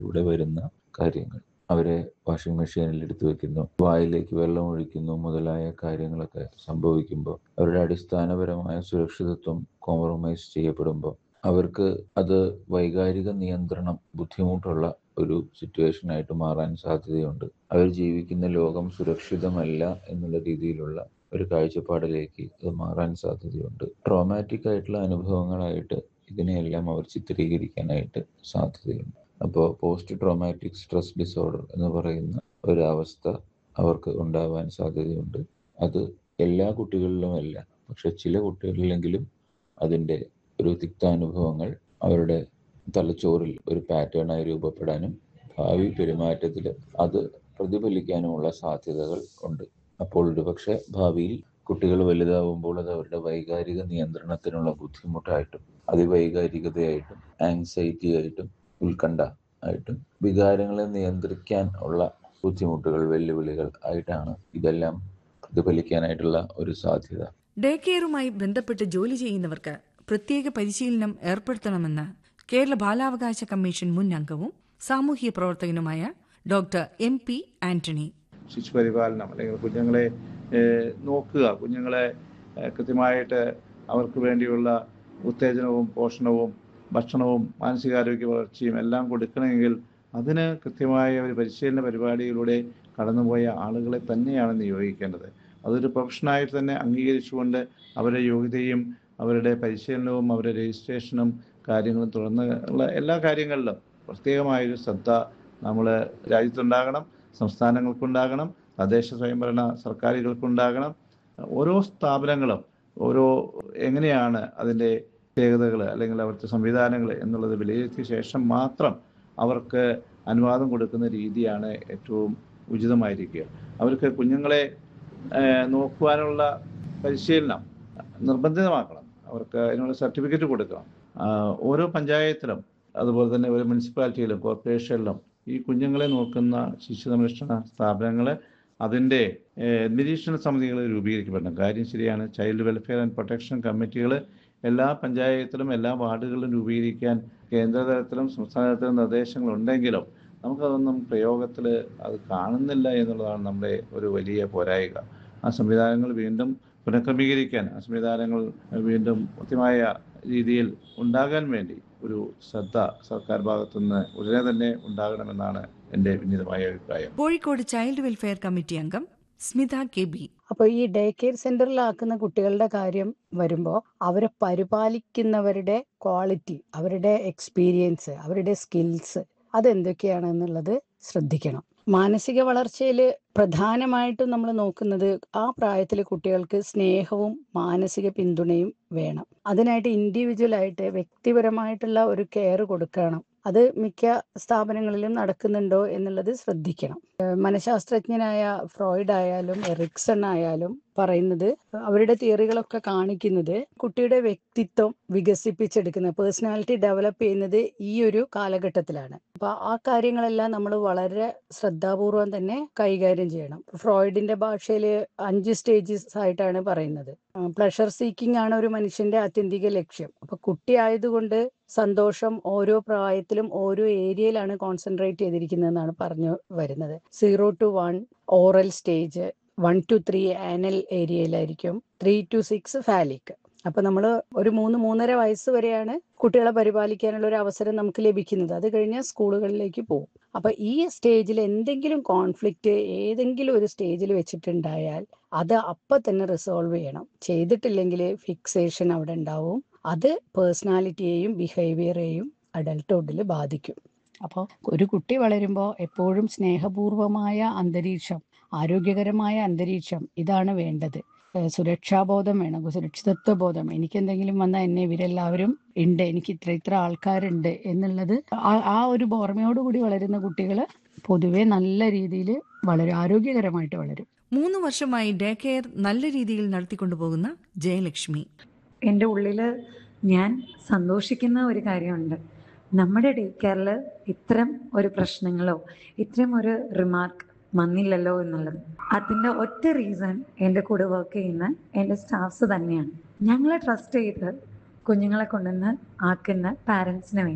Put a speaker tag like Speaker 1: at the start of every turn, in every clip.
Speaker 1: ഇവിടെ വരുന്ന കാര്യങ്ങൾ അവരെ വാഷിംഗ് മെഷീനിൽ എടുത്തു വെക്കുന്നു വായിലേക്ക് വെള്ളം ഒഴിക്കുന്നു മുതലായ കാര്യങ്ങളൊക്കെ സംഭവിക്കുമ്പോൾ അവരുടെ അടിസ്ഥാനപരമായ സുരക്ഷിതത്വം കോംപ്രമൈസ് ചെയ്യപ്പെടുമ്പോൾ അവർക്ക് അത് വൈകാരിക നിയന്ത്രണം ബുദ്ധിമുട്ടുള്ള ഒരു സിറ്റുവേഷൻ ആയിട്ട് മാറാൻ സാധ്യതയുണ്ട് അവർ ജീവിക്കുന്ന ലോകം സുരക്ഷിതമല്ല എന്നുള്ള രീതിയിലുള്ള ഒരു കാഴ്ചപ്പാടിലേക്ക് അത് മാറാൻ സാധ്യതയുണ്ട് ട്രോമാറ്റിക് ആയിട്ടുള്ള അനുഭവങ്ങളായിട്ട് ഇതിനെയെല്ലാം അവർ ചിത്രീകരിക്കാനായിട്ട് സാധ്യതയുണ്ട് അപ്പോൾ പോസ്റ്റ് ട്രോമാറ്റിക് സ്ട്രെസ് ഡിസോർഡർ എന്ന് പറയുന്ന ഒരവസ്ഥ അവർക്ക് ഉണ്ടാവാൻ സാധ്യതയുണ്ട് അത് എല്ലാ കുട്ടികളിലുമല്ല പക്ഷെ ചില കുട്ടികളിലെങ്കിലും അതിൻ്റെ ഒരു തിക്താനുഭവങ്ങൾ അവരുടെ തലച്ചോറിൽ ഒരു പാറ്റേണായി രൂപപ്പെടാനും ഭാവി പെരുമാറ്റത്തിൽ അത് പ്രതിഫലിക്കാനുമുള്ള സാധ്യതകൾ ഉണ്ട് അപ്പോൾ ഒരുപക്ഷെ ഭാവിയിൽ കുട്ടികൾ വലുതാവുമ്പോൾ അത് അവരുടെ വൈകാരിക നിയന്ത്രണത്തിനുള്ള ബുദ്ധിമുട്ടായിട്ടും അതിവൈകാരികതയായിട്ടും ആങ്സൈറ്റി ആയിട്ടും ഉത്കണ്ഠ ആയിട്ടും വികാരങ്ങളെ നിയന്ത്രിക്കാൻ ഉള്ള ബുദ്ധിമുട്ടുകൾ വെല്ലുവിളികൾ ആയിട്ടാണ് ഇതെല്ലാം പ്രതിഫലിക്കാനായിട്ടുള്ള ഒരു സാധ്യത
Speaker 2: ഡേ കെയറുമായി ബന്ധപ്പെട്ട് ജോലി ചെയ്യുന്നവർക്ക് പ്രത്യേക പരിശീലനം ഏർപ്പെടുത്തണമെന്ന് കേരള ബാലാവകാശ കമ്മീഷൻ മുൻ അംഗവും സാമൂഹ്യ പ്രവർത്തകനുമായ ഡോക്ടർ എം പി ആന്റണി
Speaker 3: ശിശുപരിപാലനം അല്ലെങ്കിൽ കുഞ്ഞുങ്ങളെ ഏഹ്, നോക്കുക കുഞ്ഞുങ്ങളെ ഏഹ്, കൃത്യമായിട്ട് അവർക്ക് വേണ്ടിയുള്ള ഉത്തേജനവും പോഷണവും ഭക്ഷണവും മാനസികാരോഗ്യ വളർച്ചയും എല്ലാം കൊടുക്കണമെങ്കിൽ അതിന് കൃത്യമായ ഒരു പരിശീലന പരിപാടിയിലൂടെ കടന്നുപോയ ആളുകളെ തന്നെയാണ് നിയോഗിക്കേണ്ടത് അതൊരു പ്രൊഫഷനായിട്ട് തന്നെ അംഗീകരിച്ചുകൊണ്ട് അവരുടെ യോഗ്യതയും അവരുടെ പരിശീലനവും അവരുടെ രജിസ്ട്രേഷനും കാര്യങ്ങളും തുടർന്ന് ഉള്ള എല്ലാ കാര്യങ്ങളിലും പ്രത്യേകമായൊരു ശ്രദ്ധ നമ്മൾ രാജ്യത്തുണ്ടാകണം സംസ്ഥാനങ്ങൾക്കുണ്ടാകണം തദ്ദേശ സ്വയംഭരണ സർക്കാരുകൾക്കുണ്ടാകണം ഓരോ സ്ഥാപനങ്ങളും ഓരോ എങ്ങനെയാണ് അതിൻ്റെ പ്രത്യേകതകൾ അല്ലെങ്കിൽ അവിടുത്തെ സംവിധാനങ്ങൾ എന്നുള്ളത് വിലയിരുത്തിയ ശേഷം മാത്രം അവർക്ക് അനുവാദം കൊടുക്കുന്ന രീതിയാണ് ഏറ്റവും ഉചിതമായിരിക്കുക അവർക്ക് കുഞ്ഞുങ്ങളെ ഏഹ്, നോക്കുവാനുള്ള പരിശീലനം നിർബന്ധിതമാക്കണം അവർക്ക് അതിനുള്ള സർട്ടിഫിക്കറ്റ് കൊടുക്കണം ആഹ്, ഓരോ പഞ്ചായത്തിലും അതുപോലെ തന്നെ ഒരു മുനിസിപ്പാലിറ്റിയിലും കോർപ്പറേഷനിലും ഈ കുഞ്ഞുങ്ങളെ നോക്കുന്ന ശിശു സംരക്ഷണ സ്ഥാപനങ്ങൾ അതിൻ്റെ ഏഹ്, നിരീക്ഷണ സമിതികൾ രൂപീകരിക്കപ്പെടണം കാര്യം ശരിയാണ് ചൈൽഡ് വെൽഫെയർ ആൻഡ് പ്രൊട്ടക്ഷൻ കമ്മിറ്റികൾ എല്ലാ പഞ്ചായത്തിലും എല്ലാ വാർഡുകളിലും രൂപീകരിക്കാൻ കേന്ദ്ര തലത്തിലും സംസ്ഥാന തലത്തിലും നിർദ്ദേശങ്ങൾ ഉണ്ടെങ്കിലും നമുക്കതൊന്നും പ്രയോഗത്തിൽ അത് കാണുന്നില്ല എന്നുള്ളതാണ് നമ്മുടെ ഒരു വലിയ പോരായിക ആ സംവിധാനങ്ങൾ വീണ്ടും പുനഃക്രമീകരിക്കാൻ ആ സംവിധാനങ്ങൾ വീണ്ടും കൃത്യമായ രീതിയിൽ ഉണ്ടാകാൻ വേണ്ടി ഒരു ശ്രദ്ധ സർക്കാർ ഭാഗത്തുനിന്ന് ഉടനെ തന്നെ ഉണ്ടാകണമെന്നാണ് എൻ്റെ വിനീതമായ അഭിപ്രായം
Speaker 2: കോഴിക്കോട് ചൈൽഡ് വെൽഫെയർ കമ്മിറ്റി അംഗം സ്മിത കെ ബി
Speaker 4: അപ്പോൾ ഈ ഡേ കെയർ സെന്ററിലാക്കുന്ന കുട്ടികളുടെ കാര്യം വരുമ്പോൾ അവരെ പരിപാലിക്കുന്നവരുടെ ക്വാളിറ്റി അവരുടെ എക്സ്പീരിയൻസ് അവരുടെ സ്കിൽസ് അതെന്തൊക്കെയാണെന്നുള്ളത് ശ്രദ്ധിക്കണം മാനസിക വളർച്ചയിൽ പ്രധാനമായിട്ടും നമ്മൾ നോക്കുന്നത് ആ പ്രായത്തിലെ കുട്ടികൾക്ക് സ്നേഹവും മാനസിക പിന്തുണയും വേണം അതിനായിട്ട് ഇൻഡിവിജ്വൽ ആയിട്ട് വ്യക്തിപരമായിട്ടുള്ള ഒരു കെയർ കൊടുക്കണം അത് മിക്ക സ്ഥാപനങ്ങളിലും നടക്കുന്നുണ്ടോ എന്നുള്ളത് ശ്രദ്ധിക്കണം ഏഹ് മനഃശാസ്ത്രജ്ഞനായ ഫ്രോയിഡ് ആയാലും എറിക്സൺ ആയാലും പറയുന്നത് അവരുടെ തിയറികളൊക്കെ കാണിക്കുന്നത് കുട്ടിയുടെ വ്യക്തിത്വം വികസിപ്പിച്ചെടുക്കുന്ന പേഴ്സണാലിറ്റി ഡെവലപ്പ് ചെയ്യുന്നത് ഈ ഒരു കാലഘട്ടത്തിലാണ് അപ്പൊ ആ കാര്യങ്ങളെല്ലാം നമ്മൾ വളരെ ശ്രദ്ധാപൂർവം തന്നെ കൈകാര്യം ചെയ്യണം ഫ്രോയിഡിന്റെ ഭാഷയിൽ അഞ്ച് സ്റ്റേജസ് ആയിട്ടാണ് പറയുന്നത് പ്ലഷർ സീക്കിംഗ് ആണ് ഒരു മനുഷ്യന്റെ ആത്യന്തിക ലക്ഷ്യം അപ്പൊ കുട്ടി ആയതുകൊണ്ട് സന്തോഷം ഓരോ പ്രായത്തിലും ഓരോ ഏരിയയിലാണ് കോൺസെൻട്രേറ്റ് ചെയ്തിരിക്കുന്നതെന്നാണ് പറഞ്ഞു വരുന്നത് zero two one oral stage one two three anal ഏരിയയിലായിരിക്കും ത്രീ ടു സിക്സ് ഫാലിക് അപ്പൊ നമ്മൾ ഒരു മൂന്ന് മൂന്നര വയസ്സ് വരെയാണ് കുട്ടികളെ പരിപാലിക്കാനുള്ള ഒരു അവസരം നമുക്ക് ലഭിക്കുന്നത് അത് കഴിഞ്ഞാൽ സ്കൂളുകളിലേക്ക് പോകും അപ്പൊ ഈ സ്റ്റേജിൽ എന്തെങ്കിലും കോൺഫ്ലിക്റ്റ് ഏതെങ്കിലും ഒരു സ്റ്റേജിൽ വെച്ചിട്ടുണ്ടായാൽ അത് അപ്പൊ തന്നെ റിസോൾവ് ചെയ്യണം ചെയ്തിട്ടില്ലെങ്കിൽ ഫിക്സേഷൻ അവിടെ ഉണ്ടാവും അത് പേഴ്സണാലിറ്റിയെയും ബിഹേവിയറെയും അഡൽട്ട്ഹുഡിൽ ബാധിക്കും അപ്പോൾ ഒരു കുട്ടി വളരുമ്പോൾ എപ്പോഴും സ്നേഹപൂർവമായ അന്തരീക്ഷം ആരോഗ്യകരമായ അന്തരീക്ഷം ഇതാണ് വേണ്ടത് ഏഹ് സുരക്ഷാബോധം വേണം സുരക്ഷിതത്വ ബോധം എനിക്ക് എന്തെങ്കിലും വന്നാൽ എന്നെ ഇവരെല്ലാവരും ഉണ്ട് എനിക്ക് ഇത്ര ഇത്ര ആൾക്കാരുണ്ട് എന്നുള്ളത് ആ- ആ ഒരു ഓർമ്മയോടുകൂടി വളരുന്ന കുട്ടികൾ പൊതുവെ നല്ല രീതിയിൽ വളരും ആരോഗ്യകരമായിട്ട് വളരും
Speaker 2: മൂന്ന് വർഷമായി ഡേ കെയർ നല്ല രീതിയിൽ നടത്തിക്കൊണ്ടുപോകുന്ന ജയലക്ഷ്മി
Speaker 5: എൻ്റെ ഉള്ളിൽ ഞാൻ സന്തോഷിക്കുന്ന ഒരു കാര്യമുണ്ട് നമ്മുടെ ഡേ കെയറിൽ ഇത്തരം ഒരു പ്രശ്നങ്ങളോ ഇത്തരം ഒരു റിമാർക്ക് വന്നില്ലല്ലോ എന്നുള്ളത് അതിൻ്റെ ഒറ്റ റീസൺ എൻ്റെ കൂടെ വർക്ക് ചെയ്യുന്ന എൻ്റെ സ്റ്റാഫ്സ് തന്നെയാണ് ഞങ്ങളെ ട്രസ്റ്റ് ചെയ്ത് കുഞ്ഞുങ്ങളെ കൊണ്ടുവന്ന് ആക്കുന്ന പാരൻസിന് വേണ്ടി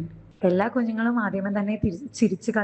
Speaker 5: എല്ലാ കുഞ്ഞുങ്ങളും ആദ്യമേ തന്നെ തിരി- ചിരിച്ച്